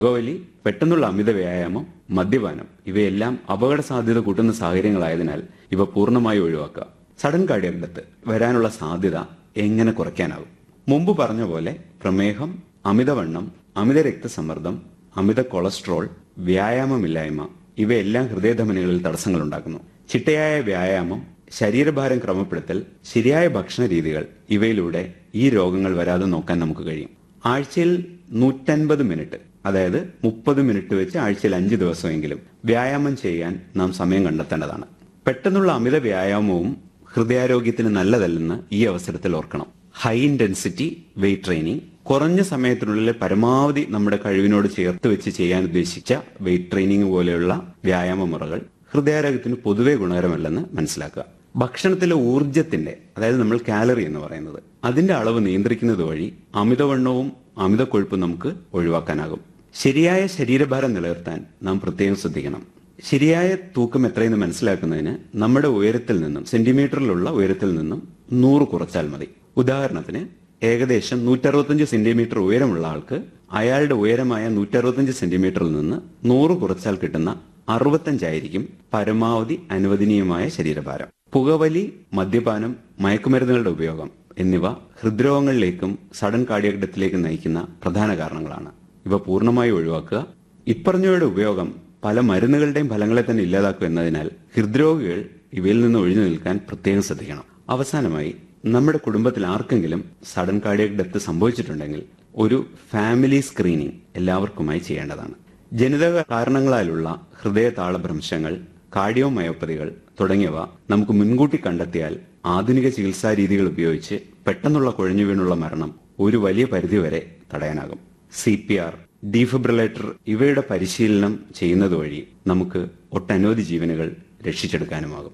പുകവലി പെട്ടെന്നുള്ള അമിത വ്യായാമം മദ്യപാനം ഇവയെല്ലാം അപകട സാധ്യത കൂട്ടുന്ന സാഹചര്യങ്ങളായതിനാൽ ഇവ പൂർണ്ണമായി ഒഴിവാക്കുക സഡൻ കാർഡിയക് ഡെത്ത് വരാനുള്ള സാധ്യത എങ്ങനെ കുറയ്ക്കാനാകും മുമ്പ് പറഞ്ഞ പോലെ പ്രമേഹം അമിതവണ്ണം അമിത രക്തസമ്മർദ്ദം അമിത കൊളസ്ട്രോൾ വ്യായാമമില്ലായ്മ ഇവയെല്ലാം ഹൃദയധമനികളിൽ തടസ്സങ്ങൾ ഉണ്ടാക്കുന്നു ചിട്ടയായ വ്യായാമം ശരീരഭാരം ക്രമപ്പെടുത്തൽ ശരിയായ ഭക്ഷണ രീതികൾ ഇവയിലൂടെ ഈ രോഗങ്ങൾ വരാതെ നോക്കാൻ നമുക്ക് കഴിയും ആഴ്ചയിൽ നൂറ്റൻപത് മിനിറ്റ് അതായത് മുപ്പത് മിനിറ്റ് വെച്ച് ആഴ്ചയിൽ അഞ്ച് ദിവസമെങ്കിലും വ്യായാമം ചെയ്യാൻ നാം സമയം കണ്ടെത്തേണ്ടതാണ് പെട്ടെന്നുള്ള അമിത വ്യായാമവും ഹൃദയാരോഗ്യത്തിന് നല്ലതല്ലെന്ന് ഈ അവസരത്തിൽ ഓർക്കണം ഹൈ ഇന്റൻസിറ്റി വെയിറ്റ് ട്രെയിനിങ് കുറഞ്ഞ സമയത്തിനുള്ളിൽ പരമാവധി നമ്മുടെ കഴിവിനോട് ചേർത്ത് വെച്ച് ചെയ്യാൻ ഉദ്ദേശിച്ച വെയിറ്റ് ട്രെയിനിങ് പോലെയുള്ള വ്യായാമ മുറകൾ ഹൃദയാരോഗ്യത്തിന് പൊതുവെ ഗുണകരമല്ലെന്ന് മനസ്സിലാക്കുക ഭക്ഷണത്തിലെ ഊർജത്തിന്റെ അതായത് നമ്മൾ കാലറി എന്ന് പറയുന്നത് അതിന്റെ അളവ് നിയന്ത്രിക്കുന്നത് വഴി അമിതവണ്ണവും അമിത കൊഴുപ്പും നമുക്ക് ഒഴിവാക്കാനാകും ശരിയായ ശരീരഭാരം നിലനിർത്താൻ നാം പ്രത്യേകം ശ്രദ്ധിക്കണം ശരിയായ തൂക്കം എത്രയെന്ന് മനസ്സിലാക്കുന്നതിന് നമ്മുടെ ഉയരത്തിൽ നിന്നും സെന്റിമീറ്ററിലുള്ള ഉയരത്തിൽ നിന്നും നൂറ് കുറച്ചാൽ മതി ഉദാഹരണത്തിന് ഏകദേശം നൂറ്ററുപത്തഞ്ച് സെന്റിമീറ്റർ ഉയരമുള്ള ആൾക്ക് അയാളുടെ ഉയരമായ നൂറ്ററുപത്തഞ്ച് സെന്റിമീറ്ററിൽ നിന്ന് നൂറ് കുറച്ചാൽ കിട്ടുന്ന അറുപത്തഞ്ചായിരിക്കും പരമാവധി അനുവദനീയമായ ശരീരഭാരം പുകവലി മദ്യപാനം മയക്കുമരുന്നുകളുടെ ഉപയോഗം എന്നിവ ഹൃദ്രോഗങ്ങളിലേക്കും സഡൻ കാർഡിയക് ഡെത്തിലേക്കും നയിക്കുന്ന പ്രധാന കാരണങ്ങളാണ് ഇവ പൂർണ്ണമായി ഒഴിവാക്കുക ഇപ്പറഞ്ഞവയുടെ ഉപയോഗം പല മരുന്നുകളുടെയും ഫലങ്ങളെ തന്നെ ഇല്ലാതാക്കും എന്നതിനാൽ ഹൃദ്രോഗികൾ ഇവയിൽ നിന്ന് ഒഴിഞ്ഞു നിൽക്കാൻ പ്രത്യേകം ശ്രദ്ധിക്കണം അവസാനമായി നമ്മുടെ കുടുംബത്തിൽ ആർക്കെങ്കിലും സഡൻ കാർഡിയക് ഡെത്ത് സംഭവിച്ചിട്ടുണ്ടെങ്കിൽ ഒരു ഫാമിലി സ്ക്രീനിംഗ് എല്ലാവർക്കുമായി ചെയ്യേണ്ടതാണ് ജനിതക കാരണങ്ങളാലുള്ള ഹൃദയ താളഭ്രംശങ്ങൾ കാർഡിയോമയോപ്പതികൾ തുടങ്ങിയവ നമുക്ക് മുൻകൂട്ടി കണ്ടെത്തിയാൽ ആധുനിക ചികിത്സാ രീതികൾ ഉപയോഗിച്ച് പെട്ടെന്നുള്ള കുഴഞ്ഞു വീണുള്ള മരണം ഒരു വലിയ പരിധിവരെ തടയാനാകും സി പി ആർ ഡീഫിബ്രിലേറ്റർ ഇവയുടെ പരിശീലനം ചെയ്യുന്നത് വഴി നമുക്ക് ഒട്ടനവധി ജീവനുകൾ രക്ഷിച്ചെടുക്കാനുമാകും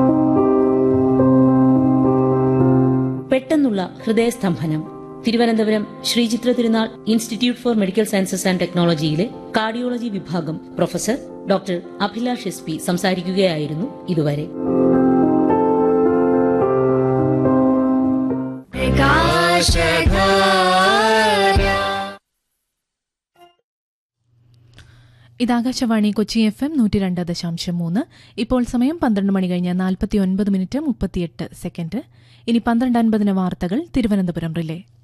പെട്ടെന്നുള്ള ഹൃദയസ്തംഭനം Thiruvananthapuram Sree Chitra Thirunal institute for medical sciences and ടെക്നോളജിയിലെ കാർഡിയോളജി വിഭാഗം professor doctor Abhilash S P സംസാരിക്കുകയായിരുന്നു ഇതുവരെ ഇത് ആകാശവാണി കൊച്ചി എഫ് എം നൂറ്റി രണ്ട് ദശാംശം മൂന്ന് ഇപ്പോൾ സമയം പന്ത്രണ്ട് മണി കഴിഞ്ഞ് നാൽപ്പത്തി ഒൻപത് മിനിറ്റ് മുപ്പത്തിയെട്ട് സെക്കൻഡ് ഇനി പന്ത്രണ്ട് അൻപതിന് വാർത്തകൾ തിരുവനന്തപുരം റിലേ